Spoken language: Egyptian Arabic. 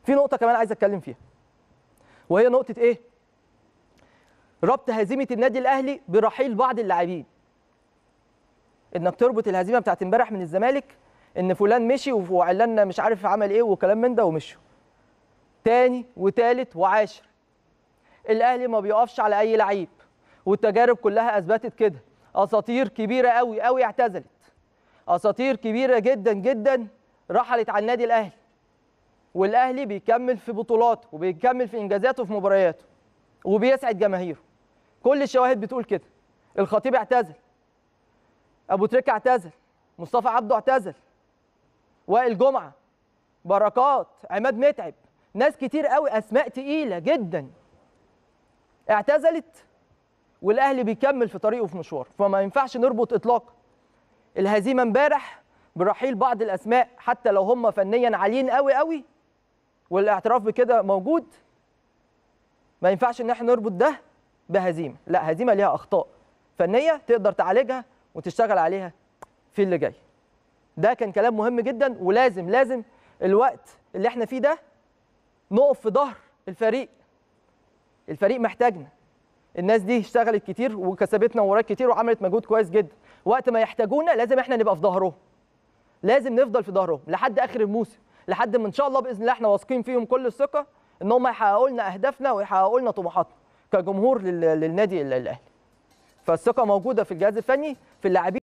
في نقطه كمان عايز اتكلم فيها وهي نقطه ايه ربط هزيمه النادي الاهلي برحيل بعض اللاعبين انك تربط الهزيمه بتاعت امبارح من الزمالك ان فلان مشي وعلان مش عارف عمل ايه وكلام من ده ومشوا تاني وتالت وعاشر الاهلي ما بيقفش على اي لعيب والتجارب كلها اثبتت كده اساطير كبيره قوي قوي اعتزلت اساطير كبيره جدا جدا رحلت على النادي الاهلي والاهلي بيكمل في بطولاته وبيكمل في انجازاته في مبارياته وبيسعد جماهيره كل الشواهد بتقول كده الخطيب اعتزل ابو تريكه اعتزل مصطفى عبده اعتزل وائل جمعه بركات عماد متعب ناس كتير قوي اسماء تقيله جدا اعتزلت والاهلي بيكمل في طريقه في مشوار فما ينفعش نربط اطلاقا الهزيمه امبارح برحيل بعض الاسماء حتى لو هم فنيا عاليين قوي قوي والاعتراف بكده موجود ما ينفعش ان احنا نربط ده بهزيمه لا هزيمه ليها اخطاء فنيه تقدر تعالجها وتشتغل عليها في اللي جاي ده كان كلام مهم جدا ولازم لازم الوقت اللي احنا فيه ده نقف في ظهر الفريق الفريق محتاجنا الناس دي اشتغلت كتير وكسبتنا مباريات كتير وعملت مجهود كويس جدا وقت ما يحتاجونا لازم احنا نبقى في ظهرهم لازم نفضل في ظهرهم لحد اخر الموسم لحد ما ان شاء الله باذن الله احنا واثقين فيهم كل الثقه ان هم يحققوا لنا اهدافنا ويحققوا لنا طموحاتنا كجمهور لل- للنادي الاهلي فالثقه موجوده في الجهاز الفني في اللاعبين